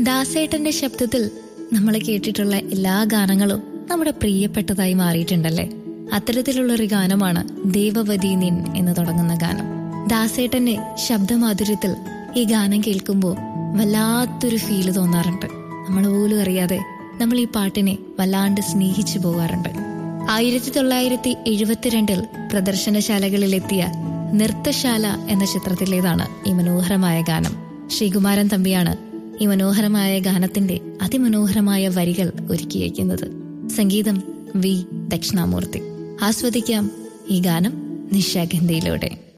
ദാസേട്ടന്റെ ശബ്ദത്തിൽ നമ്മൾ കേട്ടിട്ടുള്ള എല്ലാ ഗാനങ്ങളും നമ്മുടെ പ്രിയപ്പെട്ടതായി മാറിയിട്ടുണ്ടല്ലേ അത്തരത്തിലുള്ള ഒരു ഗാനമാണ് ദേവവതി നിൻ എന്ന് തുടങ്ങുന്ന ഗാനം ദാസേട്ടന്റെ ശബ്ദമാധുര്യത്തിൽ ഈ ഗാനം കേൾക്കുമ്പോൾ വല്ലാത്തൊരു ഫീല് തോന്നാറുണ്ട് നമ്മൾ പോലും അറിയാതെ നമ്മൾ ഈ പാട്ടിനെ വല്ലാണ്ട് സ്നേഹിച്ചു പോകാറുണ്ട് ആയിരത്തി തൊള്ളായിരത്തി എഴുപത്തിരണ്ടിൽ പ്രദർശനശാലകളിലെത്തിയ നൃത്തശാല എന്ന ചിത്രത്തിലേതാണ് ഈ മനോഹരമായ ഗാനം ശ്രീകുമാരൻ തമ്പിയാണ് ഈ മനോഹരമായ ഗാനത്തിന്റെ അതിമനോഹരമായ വരികൾ ഒരുക്കിയിരിക്കുന്നത് സംഗീതം വി ദക്ഷിണാമൂർത്തി ആസ്വദിക്കാം ഈ ഗാനം നിശാഗന്ധിയിലൂടെ